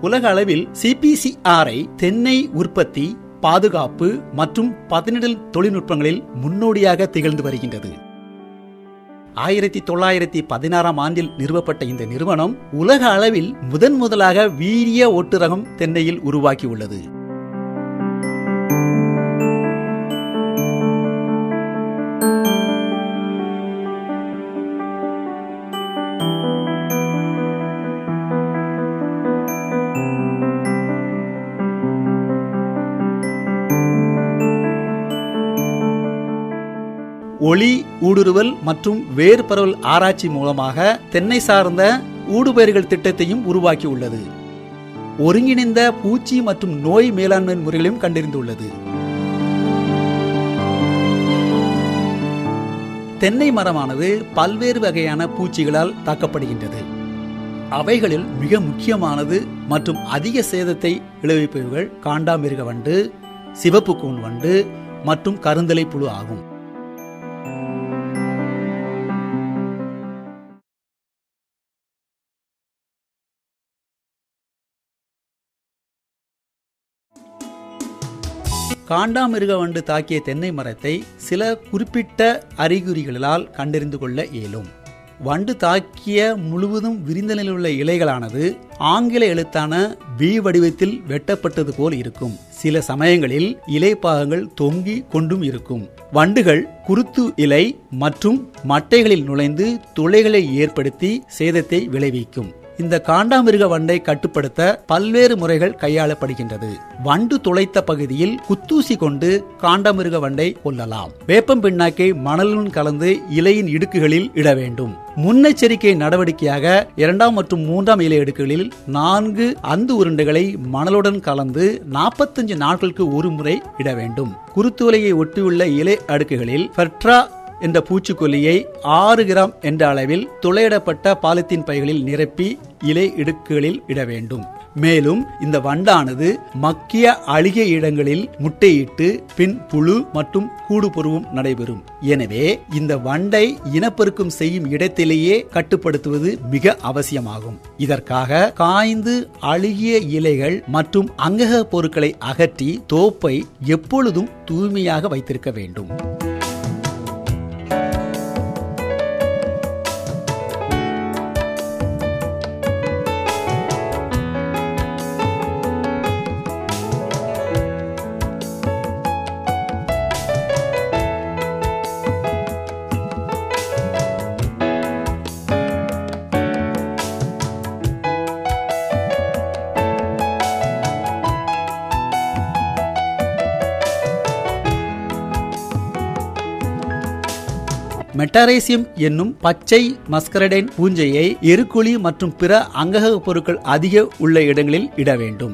உலக அளவில் சிபிசிஆரை தென்னை உற்பத்தி பாதுகாப்பு மற்றும் பதனிடல் தொழில்நுட்பங்களில் முன்னோடியாக திகழ்ந்து வருகின்றது ஆயிரத்தி தொள்ளாயிரத்தி பதினாறாம் ஆண்டில் நிறுவப்பட்ட இந்த நிறுவனம் உலக அளவில் முதன் முதலாக வீரிய ஒட்டுரகம் தென்னையில் உருவாக்கியுள்ளது ஒளி ஊடுருவல் மற்றும் வேர் பரவல் ஆராய்ச்சி மூலமாக தென்னை சார்ந்த ஊடுபயிர்கள் திட்டத்தையும் உருவாக்கியுள்ளது ஒருங்கிணைந்த பூச்சி மற்றும் நோய் மேலாண்மை முறைகளையும் கண்டறிந்துள்ளது தென்னை மரமானது பல்வேறு வகையான பூச்சிகளால் தாக்கப்படுகின்றது அவைகளில் மிக முக்கியமானது மற்றும் அதிக சேதத்தை விளைவிப்பவர்கள் காண்டாமிருக வண்டு சிவப்பு கூன் வண்டு மற்றும் கருந்தலை புழு ஆகும் காண்டாமிருக வண்டு தாக்கிய தென்னை மரத்தை சில குறிப்பிட்ட அறிகுறிகளால் கண்டறிந்து கொள்ள இயலும் வண்டு தாக்கிய முழுவதும் விரிந்த நிலையில் உள்ள இலைகளானது ஆங்கில எழுத்தான வி வடிவத்தில் வெட்டப்பட்டது போல் இருக்கும் சில சமயங்களில் இலைப்பாகங்கள் தொங்கி கொண்டும் இருக்கும் வண்டுகள் குருத்து இலை மற்றும் மட்டைகளில் நுழைந்து துளைகளை ஏற்படுத்தி சேதத்தை விளைவிக்கும் இந்த காண்டாமிருக வண்டை கட்டுப்படுத்த பல்வேறு முறைகள் கையாளப்படுகின்றது வண்டு துளைத்த பகுதியில் குத்தூசி கொண்டு காண்டாமிருக வண்டை கொல்லலாம் வேப்பம் பிண்ணாக்கை மணலுடன் கலந்து இலையின் இடுக்குகளில் இட வேண்டும் முன்னெச்சரிக்கை நடவடிக்கையாக இரண்டாம் மற்றும் மூன்றாம் இலை அடுக்குகளில் நான்கு அந்து உருண்டைகளை மணலுடன் கலந்து நாற்பத்தஞ்சு நாட்களுக்கு ஒரு முறை இட வேண்டும் குருத்துவலையை ஒட்டியுள்ள இலை அடுக்குகளில் பெட்ரா என்ற பூச்சிக்கொல்லியை ஆறு கிராம் என்ற அளவில் துளையிடப்பட்ட பாலித்தீன் பைகளில் நிரப்பி இலை இடுக்குகளில் இட வேண்டும் மேலும் இந்த வண்டானது மக்கிய அழுகிய இடங்களில் முட்டையிட்டு பின் புழு மற்றும் கூடு பொருவும் நடைபெறும் எனவே இந்த வண்டை இனப்பெருக்கம் செய்யும் இடத்திலேயே கட்டுப்படுத்துவது மிக அவசியமாகும் இதற்காக காய்ந்து அழுகிய இலைகள் மற்றும் அங்கக பொருட்களை அகற்றி தோப்பை எப்பொழுதும் தூய்மையாக வைத்திருக்க வேண்டும் மெட்டாரேசியம் என்னும் பச்சை மஸ்கரடைன் பூஞ்சையை எருக்குழி மற்றும் பிற அங்கக பொருட்கள் அதிக உள்ள இடங்களில் இட வேண்டும்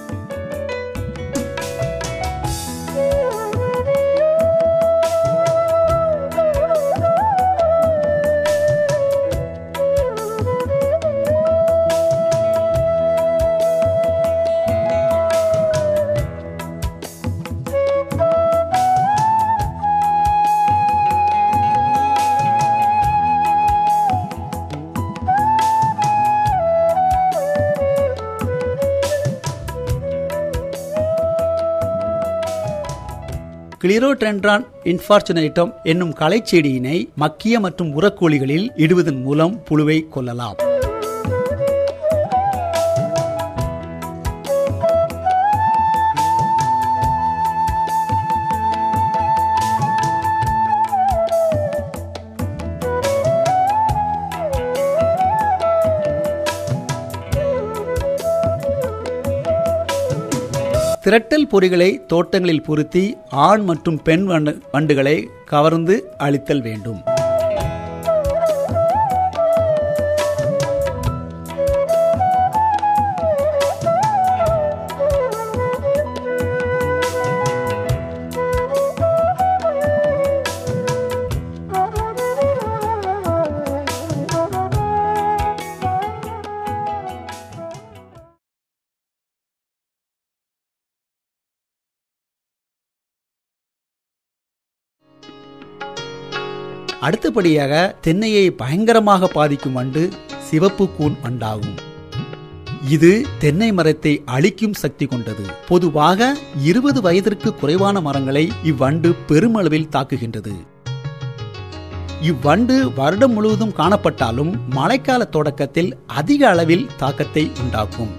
கிளிரோட்ரென்ட்ரான் இன்ஃபார்ச்சுனேட்டம் என்னும் களைச்செடியினை மக்கிய மற்றும் உரக்கோழிகளில் இடுவதன் மூலம் புழுவை கொல்லலாம் திரட்டல் பொறிகளை தோட்டங்களில் பொருத்தி ஆண் மற்றும் பெண் வண்டு வண்டுகளை கவர்ந்து அழித்தல் வேண்டும் அடுத்தபடியாக தென்னையை பயங்கரமாக பாதிக்கும் வண்டு சிவப்பு கூன் வண்டாகும் இது தென்னை மரத்தை அழிக்கும் சக்தி கொண்டது பொதுவாக இருபது வயதிற்கு குறைவான மரங்களை இவ்வண்டு பெருமளவில் தாக்குகின்றது இவ்வண்டு வருடம் முழுவதும் காணப்பட்டாலும் மழைக்கால தொடக்கத்தில் அதிக அளவில் தாக்கத்தை உண்டாக்கும்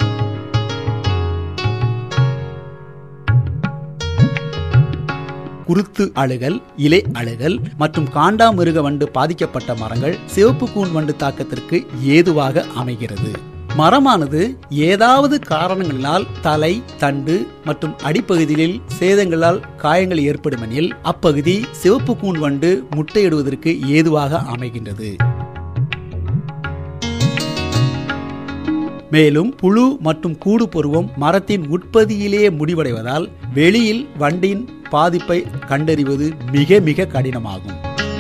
குருத்து அழுகல் இலை அழுகல் மற்றும் காண்டாமிருக வண்டு பாதிக்கப்பட்ட மரங்கள் சிவப்பு கூன் வண்டு தாக்கத்திற்கு ஏதுவாக அமைகிறது மரமானது ஏதாவது காரணங்களினால் தலை தண்டு மற்றும் அடிப்பகுதியில் சேதங்களால் காயங்கள் ஏற்படுமெனில் அப்பகுதி சிவப்பு கூன் வண்டு முட்டையிடுவதற்கு ஏதுவாக அமைகின்றது மேலும் புழு மற்றும் கூடு பருவம் மரத்தின் உட்பதியிலேயே முடிவடைவதால் வெளியில் வண்டின் பாதிப்பை கண்டறிவது மிக மிக கடினமாகும்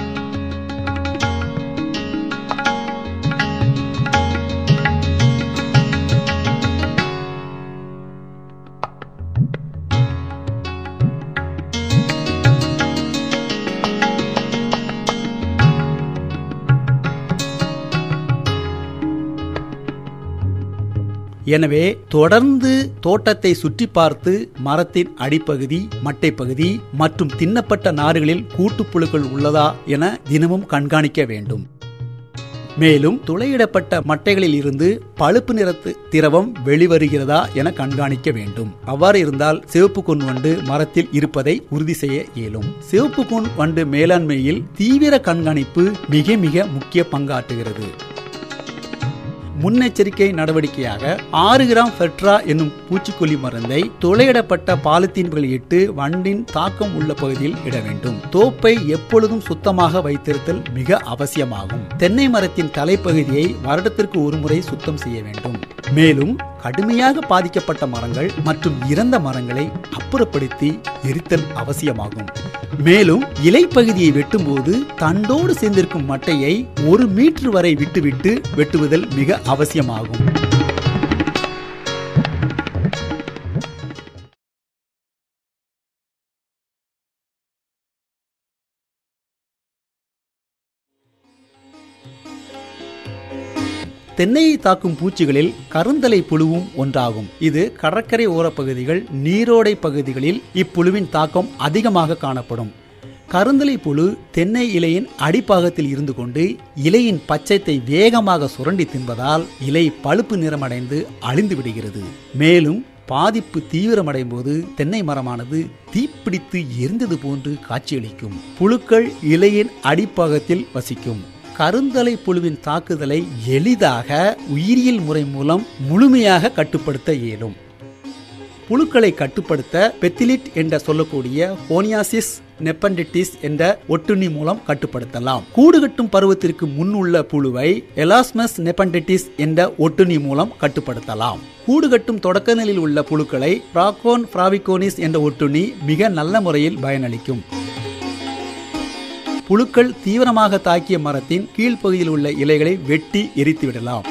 எனவே தொடர்ந்து தோட்டத்தை சுற்றி பார்த்து மரத்தின் அடிப்பகுதி மட்டைப்பகுதி மற்றும் தின்னப்பட்ட நாறுகளில் கூட்டுப்புழுக்கள் உள்ளதா என தினமும் கண்காணிக்க வேண்டும் மேலும் துளையிடப்பட்ட மட்டைகளில் இருந்து பழுப்பு நிறத்து திரவம் வெளிவருகிறதா என கண்காணிக்க வேண்டும் அவ்வாறு இருந்தால் சிவப்பு கூன் வண்டு மரத்தில் இருப்பதை உறுதி செய்ய இயலும் சிவப்பு கூன் வண்டு மேலாண்மையில் தீவிர கண்காணிப்பு மிக மிக முக்கிய பங்காற்றுகிறது முன்னெச்சரிக்கை நடவடிக்கையாக ஆறு கிராம் ஃபெட்ரா என்னும் பூச்சிக்கொல்லி மருந்தை துளையிடப்பட்ட பாலித்தீன்களில் இட்டு வண்டின் தாக்கம் உள்ள பகுதியில் இட வேண்டும் தோப்பை எப்பொழுதும் சுத்தமாக வைத்திருத்தல் மிக அவசியமாகும் தென்னை மரத்தின் தலைப்பகுதியை வருடத்திற்கு ஒருமுறை சுத்தம் செய்ய வேண்டும் மேலும் கடுமையாக பாதிக்கப்பட்ட மரங்கள் மற்றும் இறந்த மரங்களை அப்புறப்படுத்தி எரித்தல் அவசியமாகும் மேலும் இலைப்பகுதியை வெட்டும்போது தண்டோடு சேர்ந்திருக்கும் மட்டையை ஒரு மீட்டர் வரை விட்டுவிட்டு வெட்டுவதல் மிக அவசியமாகும் தென்னையை தாக்கும் பூச்சிகளில் கருந்தலை புழுவும் ஒன்றாகும் இது கடற்கரை ஓரப்பகுதிகள் நீரோடை பகுதிகளில் இப்புழுவின் தாக்கம் அதிகமாக காணப்படும் கருந்தலை புழு தென்னை இலையின் அடிப்பாகத்தில் இருந்து கொண்டு இலையின் பச்சைத்தை வேகமாக சுரண்டி தின்பதால் இலை பழுப்பு நிறமடைந்து அழிந்து விடுகிறது மேலும் பாதிப்பு தீவிரமடையும் போது தென்னை மரமானது தீப்பிடித்து எரிந்தது போன்று காட்சியளிக்கும் புழுக்கள் இலையின் அடிப்பாகத்தில் வசிக்கும் கருந்தலை புழுவின் தாக்குதலை எளிதாக உயிரியல் முறை மூலம் முழுமையாக கட்டுப்படுத்த இயலும் புழுக்களை கட்டுப்படுத்த பெத்திலிட் என்ற சொல்லக்கூடிய போனியாசிஸ் நெப்பண்டிட்டிஸ் என்ற ஒட்டுண்ணி மூலம் கட்டுப்படுத்தலாம் கூடு கட்டும் பருவத்திற்கு முன் உள்ள புழுவை எலாஸ்மஸ் நெப்பண்டிட்டிஸ் என்ற ஒட்டுண்ணி மூலம் கட்டுப்படுத்தலாம் கூடு கட்டும் தொடக்க நிலையில் உள்ள புழுக்களை பிராகோன் பிராவிகோனிஸ் என்ற ஒட்டுண்ணி மிக நல்ல முறையில் பயனளிக்கும் புழுக்கள் தீவிரமாக தாக்கிய மரத்தின் கீழ்ப்பகுதியில் உள்ள இலைகளை வெட்டி எரித்து விடலாம்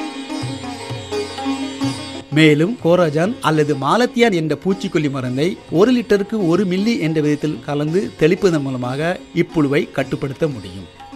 மேலும் கோரஜான் அல்லது மாலத்தியான் என்ற பூச்சிக்கொல்லி மருந்தை ஒரு லிட்டருக்கு ஒரு மில்லி என்ற விதத்தில் கலந்து தெளிப்பதன் மூலமாக இப்புழுவை கட்டுப்படுத்த முடியும்